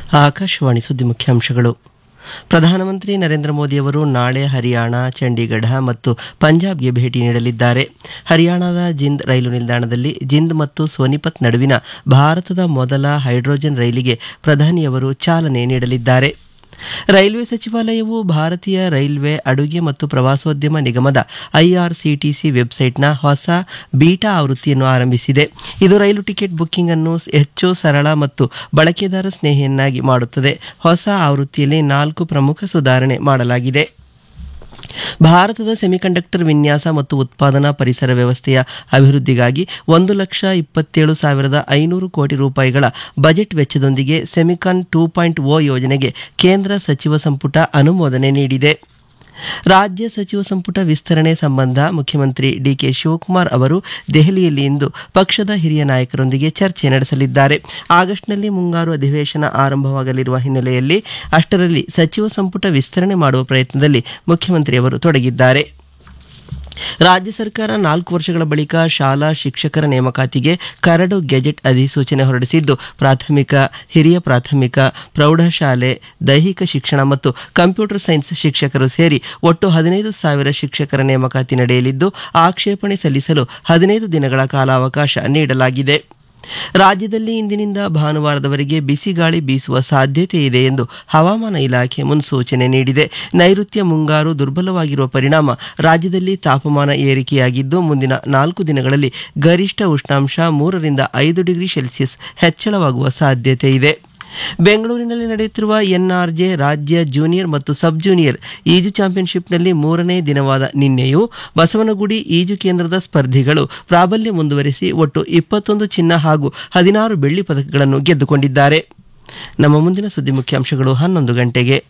ಆಕಾಶವಾಣಿ ಸುದ್ದಿ ಮುಖ್ಯಾಂಶಗಳು ಪ್ರಧಾನಮಂತ್ರಿ ನರೇಂದ್ರ ಮೋದಿಯವರು ನಾಳೆ ಹರಿಯಾಣ ಚಂಡೀಗಢ ಮತ್ತು ಪಂಜಾಬ್ಗೆ ಭೇಟಿ ನೀಡಲಿದ್ದಾರೆ ಹರಿಯಾಣದ ಜಿಂದ್ ರೈಲು ನಿಲ್ದಾಣದಲ್ಲಿ ಜಿಂದ್ ಮತ್ತು ಸೋನಿಪತ್ ನಡುವಿನ ಭಾರತದ ಮೊದಲ ಹೈಡ್ರೋಜನ್ ರೈಲಿಗೆ ಪ್ರಧಾನಿಯವರು ಚಾಲನೆ ನೀಡಲಿದ್ದಾರೆ ರೈಲ್ವೆ ಸಚಿವಾಲಯವು ಭಾರತೀಯ ರೈಲ್ವೆ ಅಡುಗೆ ಮತ್ತು ಪ್ರವಾಸೋದ್ಯಮ ನಿಗಮದ ಐಆರ್ಸಿಟಿಸಿ ವೆಬ್ಸೈಟ್ನ ಹೊಸ ಬೀಟಾ ಆವೃತ್ತಿಯನ್ನು ಆರಂಭಿಸಿದೆ ಇದು ರೈಲು ಟಿಕೆಟ್ ಬುಕ್ಕಿಂಗ್ ಅನ್ನು ಹೆಚ್ಚು ಸರಳ ಮತ್ತು ಬಳಕೆದಾರ ಸ್ನೇಹಿಯನ್ನಾಗಿ ಮಾಡುತ್ತದೆ ಹೊಸ ಆವೃತ್ತಿಯಲ್ಲಿ ನಾಲ್ಕು ಪ್ರಮುಖ ಸುಧಾರಣೆ ಮಾಡಲಾಗಿದೆ ಭಾರತದ ಸೆಮಿಕಂಡಕ್ಟರ್ ವಿನ್ಯಾಸ ಮತ್ತು ಉತ್ಪಾದನಾ ಪರಿಸರ ವ್ಯವಸ್ಥೆಯ ಅಭಿವೃದ್ಧಿಗಾಗಿ ಒಂದು ಲಕ್ಷ ಇಪ್ಪತ್ತೇಳು ಸಾವಿರದ ಐನೂರು ಕೋಟಿ ರೂಪಾಯಿಗಳ ಬಜೆಟ್ ವೆಚ್ಚದೊಂದಿಗೆ ಸೆಮಿಕಾನ್ ಟೂ ಪಾಯಿಂಟ್ ಓ ಯೋಜನೆಗೆ ಕೇಂದ್ರ ಸಚಿವ ಸಂಪುಟ ಅನುಮೋದನೆ ನೀಡಿದೆ ರಾಜ್ಯ ಸಚಿವ ಸಂಪುಟ ವಿಸ್ತರಣೆ ಸಂಬಂಧ ಮುಖ್ಯಮಂತ್ರಿ ಡಿಕೆ ಶಿವಕುಮಾರ್ ಅವರು ದೆಹಲಿಯಲ್ಲಿ ಇಂದು ಪಕ್ಷದ ಹಿರಿಯ ನಾಯಕರೊಂದಿಗೆ ಚರ್ಚೆ ನಡೆಸಲಿದ್ದಾರೆ ಆಗಸ್ಟ್ನಲ್ಲಿ ಮುಂಗಾರು ಅಧಿವೇಶನ ಆರಂಭವಾಗಲಿರುವ ಹಿನ್ನೆಲೆಯಲ್ಲಿ ಅಷ್ಟರಲ್ಲಿ ಸಚಿವ ಸಂಪುಟ ವಿಸ್ತರಣೆ ಮಾಡುವ ಪ್ರಯತ್ನದಲ್ಲಿ ಮುಖ್ಯಮಂತ್ರಿಯವರು ತೊಡಗಿದ್ದಾರೆ ರಾಜ್ಯ ಸರ್ಕಾರ ನಾಲ್ಕು ವರ್ಷಗಳ ಬಳಿಕ ಶಾಲಾ ಶಿಕ್ಷಕರ ನೇಮಕಾತಿಗೆ ಕರಡು ಗೆಜೆಟ್ ಅಧಿಸೂಚನೆ ಹೊರಡಿಸಿದ್ದು ಪ್ರಾಥಮಿಕ ಹಿರಿಯ ಪ್ರಾಥಮಿಕ ಪ್ರೌಢಶಾಲೆ ದೈಹಿಕ ಶಿಕ್ಷಣ ಮತ್ತು ಕಂಪ್ಯೂಟರ್ ಸೈನ್ಸ್ ಶಿಕ್ಷಕರು ಸೇರಿ ಒಟ್ಟು ಹದಿನೈದು ಸಾವಿರ ಶಿಕ್ಷಕರ ನೇಮಕಾತಿ ನಡೆಯಲಿದ್ದು ಆಕ್ಷೇಪಣೆ ಸಲ್ಲಿಸಲು ಹದಿನೈದು ದಿನಗಳ ಕಾಲಾವಕಾಶ ನೀಡಲಾಗಿದೆ ರಾಜ್ಯದಲ್ಲಿ ಇಂದಿನಿಂದ ಭಾನುವಾರದವರೆಗೆ ಬಿಸಿ ಗಾಳಿ ಬೀಸುವ ಸಾಧ್ಯತೆ ಇದೆ ಎಂದು ಹವಾಮಾನ ಇಲಾಖೆ ಮುನ್ಸೂಚನೆ ನೀಡಿದೆ ನೈಋತ್ಯ ಮುಂಗಾರು ದುರ್ಬಲವಾಗಿರುವ ಪರಿಣಾಮ ರಾಜ್ಯದಲ್ಲಿ ತಾಪಮಾನ ಏರಿಕೆಯಾಗಿದ್ದು ಮುಂದಿನ ನಾಲ್ಕು ದಿನಗಳಲ್ಲಿ ಗರಿಷ್ಠ ಉಷ್ಣಾಂಶ ಮೂರರಿಂದ ಐದು ಡಿಗ್ರಿ ಸೆಲ್ಸಿಯಸ್ ಹೆಚ್ಚಳವಾಗುವ ಸಾಧ್ಯತೆ ಇದೆ ಬೆಂಗಳೂರಿನಲ್ಲಿ ನಡೆಯುತ್ತಿರುವ ಎನ್ಆರ್ಜೆ ರಾಜ್ಯ ಜೂನಿಯರ್ ಮತ್ತು ಸಬ್ ಜೂನಿಯರ್ ಈಜು ಚಾಂಪಿಯನ್ಶಿಪ್ನಲ್ಲಿ ಮೂರನೇ ದಿನವಾದ ನಿನ್ನೆಯೂ ಬಸವನಗುಡಿ ಈಜು ಕೇಂದ್ರದ ಸ್ಪರ್ಧಿಗಳು ಪ್ರಾಬಲ್ಯ ಮುಂದುವರಿಸಿ ಒಟ್ಟು ಇಪ್ಪತ್ತೊಂದು ಚಿನ್ನ ಹಾಗೂ ಹದಿನಾರು ಬೆಳ್ಳಿ ಪದಕಗಳನ್ನು ಗೆದ್ದುಕೊಂಡಿದ್ದಾರೆ ನಮ್ಮ ಮುಂದಿನ ಸುದ್ದಿ ಮುಖ್ಯಾಂಶಗಳು ಹನ್ನೊಂದು ಗಂಟೆಗೆ